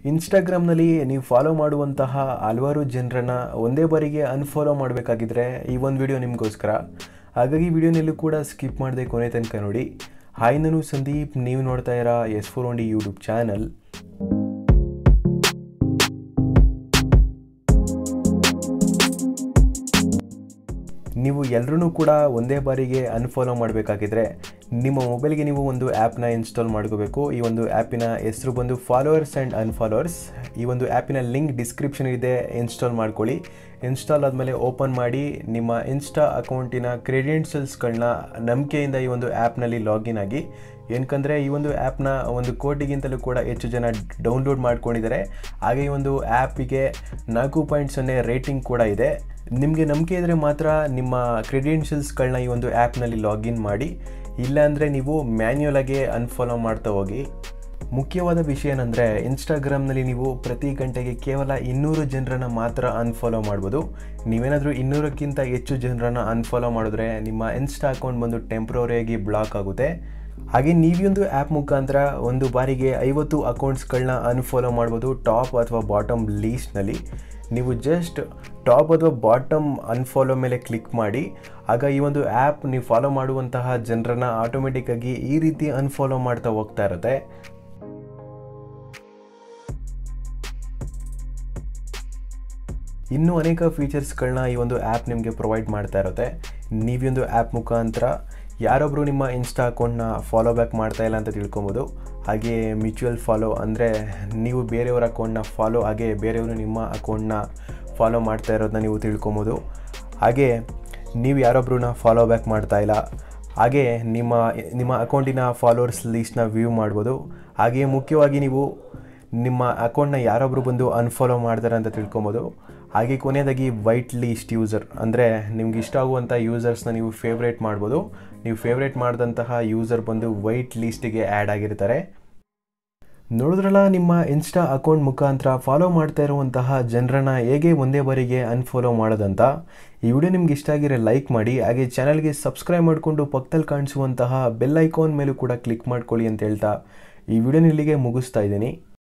ಇನ್ಸ್ಟಾಗ್ರಾಮ್ನಲ್ಲಿ ನೀವು ಫಾಲೋ ಮಾಡುವಂತಹ ಹಲವಾರು ಜನರನ್ನು ಒಂದೇ ಬಾರಿಗೆ ಅನ್ಫಾಲೋ ಮಾಡಬೇಕಾಗಿದ್ರೆ ಈ ಒಂದು ವಿಡಿಯೋ ನಿಮಗೋಸ್ಕರ ಹಾಗಾಗಿ ವಿಡಿಯೋನಲ್ಲೂ ಕೂಡ ಸ್ಕಿಪ್ ಮಾಡದೆ ಕೊನೆ ತನಕ ನೋಡಿ ಹಾಯ್ ನಾನು ಸಂದೀಪ್ ನೀವು ನೋಡ್ತಾ ಇರೋ S four one D YouTube channel ನೀವು ಎಲ್ಲರೂ ಕೂಡ ಒಂದೇ ಬಾರಿಗೆ ಅನ್ಫಾಲೋ ಮಾಡಬೇಕಾಗಿದ್ರೆ ನಿಮ್ಮ ಮೊಬೈಲ್ಗೆ ನೀವು ಒಂದು ಆ್ಯಪ್ನ ಇನ್ಸ್ಟಾಲ್ ಮಾಡ್ಕೋಬೇಕು ಈ ಒಂದು ಆ್ಯಪಿನ ಹೆಸರು ಬಂದು ಫಾಲೋವರ್ಸ್ ಆ್ಯಂಡ್ ಅನ್ಫಾಲೋವರ್ಸ್ ಈ ಒಂದು ಆ್ಯಪಿನ ಲಿಂಕ್ ಡಿಸ್ಕ್ರಿಪ್ಷನ್ ಇದೆ ಇನ್ಸ್ಟಾಲ್ ಮಾಡ್ಕೊಳ್ಳಿ ಇನ್ಸ್ಟಾಲ್ ಆದಮೇಲೆ ಓಪನ್ ಮಾಡಿ ನಿಮ್ಮ ಇನ್ಸ್ಟಾ ಅಕೌಂಟಿನ ಕ್ರೆಡೆನ್ಷಿಯಲ್ಸ್ಗಳನ್ನ ನಂಬಿಕೆಯಿಂದ ಈ ಒಂದು ಆ್ಯಪ್ನಲ್ಲಿ ಲಾಗಿನ್ ಆಗಿ ಏನಕ್ಕಂದರೆ ಈ ಒಂದು ಆ್ಯಪ್ನ ಒಂದು ಕೋಟಿಗಿಂತಲೂ ಕೂಡ ಹೆಚ್ಚು ಜನ ಡೌನ್ಲೋಡ್ ಮಾಡ್ಕೊಂಡಿದ್ದಾರೆ ಹಾಗೆ ಈ ಒಂದು ಆ್ಯಪಿಗೆ ನಾಲ್ಕು ಪಾಯಿಂಟ್ ಸೊನ್ನೆ ರೇಟಿಂಗ್ ಕೂಡ ಇದೆ ನಿಮಗೆ ನಂಬಿಕೆ ಇದ್ದರೆ ಮಾತ್ರ ನಿಮ್ಮ ಕ್ರೆಡೆನ್ಷಿಯಲ್ಸ್ಗಳನ್ನ ಈ ಒಂದು ಆ್ಯಪ್ನಲ್ಲಿ ಲಾಗಿನ್ ಮಾಡಿ ಇಲ್ಲಾಂದರೆ ನೀವು ಮ್ಯಾನ್ಯುಯಲಾಗೆ ಅನ್ಫಾಲೋ ಮಾಡ್ತಾ ಹೋಗಿ ಮುಖ್ಯವಾದ ವಿಷಯ ಏನಂದರೆ ಇನ್ಸ್ಟಾಗ್ರಾಮ್ನಲ್ಲಿ ನೀವು ಪ್ರತಿ ಗಂಟೆಗೆ ಕೇವಲ ಇನ್ನೂರು ಜನರನ್ನು ಮಾತ್ರ ಅನ್ಫಾಲೋ ಮಾಡ್ಬೋದು ನೀವೇನಾದರೂ ಇನ್ನೂರಕ್ಕಿಂತ ಹೆಚ್ಚು ಜನರನ್ನು ಅನ್ಫಾಲೋ ಮಾಡಿದ್ರೆ ನಿಮ್ಮ ಇನ್ಸ್ಟಾ ಅಕೌಂಟ್ ಬಂದು ಟೆಂಪ್ರವರಿಯಾಗಿ ಬ್ಲಾಕ್ ಆಗುತ್ತೆ ಹಾಗೆ ನೀವೊಂದು ಆ್ಯಪ್ ಮುಖಾಂತರ ಒಂದು ಬಾರಿಗೆ ಐವತ್ತು ಅಕೌಂಟ್ಸ್ಗಳನ್ನ ಅನ್ಫಾಲೋ ಮಾಡ್ಬೋದು ಟಾಪ್ ಅಥವಾ ಬಾಟಮ್ ಲೀಸ್ಟ್ನಲ್ಲಿ ನೀವು ಜಸ್ಟ್ ಟಾಪ್ ಅಥವಾ ಬಾಟಮ್ ಅನ್ಫಾಲೋ ಮೇಲೆ ಕ್ಲಿಕ್ ಮಾಡಿ ಆಗ ಈ ಒಂದು ಆ್ಯಪ್ ನೀವು ಫಾಲೋ ಮಾಡುವಂತಹ ಜನರನ್ನ ಆಟೋಮೆಟಿಕ್ಕಾಗಿ ಈ ರೀತಿ ಅನ್ಫಾಲೋ ಮಾಡ್ತಾ ಹೋಗ್ತಾ ಇರುತ್ತೆ ಇನ್ನೂ ಅನೇಕ ಫೀಚರ್ಸ್ಗಳನ್ನ ಈ ಒಂದು ಆ್ಯಪ್ ನಿಮಗೆ ಪ್ರೊವೈಡ್ ಮಾಡ್ತಾ ಇರುತ್ತೆ ನೀವೊಂದು ಆ್ಯಪ್ ಮುಖಾಂತರ ಯಾರೊಬ್ಬರು ನಿಮ್ಮ ಇನ್ಸ್ಟಾ ಅಕೌಂಟ್ನ ಫಾಲೋ ಬ್ಯಾಕ್ ಮಾಡ್ತಾ ಇಲ್ಲ ಅಂತ ತಿಳ್ಕೊಬೋದು ಹಾಗೆ ಮ್ಯೂಚುವಲ್ ಫಾಲೋ ಅಂದರೆ ನೀವು ಬೇರೆಯವರ ಅಕೌಂಟ್ನ ಫಾಲೋ ಹಾಗೆ ಬೇರೆಯವರು ನಿಮ್ಮ ಅಕೌಂಟ್ನ ಫಾಲೋ ಮಾಡ್ತಾ ಇರೋದನ್ನ ನೀವು ತಿಳ್ಕೊಬೋದು ಹಾಗೆ ನೀವು ಯಾರೊಬ್ಬರನ್ನ ಫಾಲೋ ಬ್ಯಾಕ್ ಮಾಡ್ತಾ ಇಲ್ಲ ಹಾಗೆ ನಿಮ್ಮ ನಿಮ್ಮ ಅಕೌಂಟಿನ ಫಾಲೋವರ್ಸ್ ಲೀಸ್ಟ್ನ ವ್ಯೂ ಮಾಡ್ಬೋದು ಹಾಗೆಯೇ ಮುಖ್ಯವಾಗಿ ನೀವು ನಿಮ್ಮ ಅಕೌಂಟ್ನ ಯಾರೊಬ್ಬರು ಬಂದು ಅನ್ಫಾಲೋ ಮಾಡ್ತಾರೆ ಅಂತ ತಿಳ್ಕೊಬೋದು ಹಾಗೆ ಕೊನೆಯದಾಗಿ ವೈಟ್ ಲೀಸ್ಟ್ ಯೂಸರ್ ಅಂದರೆ ನಿಮ್ಗೆ ಇಷ್ಟ ಆಗುವಂಥ ಯೂಸರ್ಸ್ನ ನೀವು ಫೇವ್ರೇಟ್ ಮಾಡ್ಬೋದು ನೀವು ಫೇವ್ರೇಟ್ ಮಾಡಿದಂತಹ ಯೂಸರ್ ಬಂದು ವೈಟ್ ಲೀಸ್ಟಿಗೆ ಆ್ಯಡ್ ಆಗಿರ್ತಾರೆ ನೋಡಿದ್ರಲ್ಲ ನಿಮ್ಮ ಇನ್ಸ್ಟಾ ಅಕೌಂಟ್ ಮುಖಾಂತರ ಫಾಲೋ ಮಾಡ್ತಾ ಇರುವಂತಹ ಜನರನ್ನ ಹೇಗೆ ಒಂದೇ ಬಾರಿಗೆ ಅನ್ಫಾಲೋ ಮಾಡೋದಂತ ಈ ವಿಡಿಯೋ ನಿಮ್ಗೆ ಇಷ್ಟ ಆಗಿರೋ ಲೈಕ್ ಮಾಡಿ ಹಾಗೆ ಚಾನಲ್ಗೆ ಸಬ್ಸ್ಕ್ರೈಬ್ ಮಾಡಿಕೊಂಡು ಪಕ್ಕದಲ್ಲಿ ಕಾಣಿಸುವಂತಹ ಬೆಲ್ ಐಕಾನ್ ಮೇಲೂ ಕೂಡ ಕ್ಲಿಕ್ ಮಾಡ್ಕೊಳ್ಳಿ ಅಂತ ಹೇಳ್ತಾ ಈ ವಿಡಿಯೋನ ಇಲ್ಲಿಗೆ ಮುಗಿಸ್ತಾ ಇದ್ದೀನಿ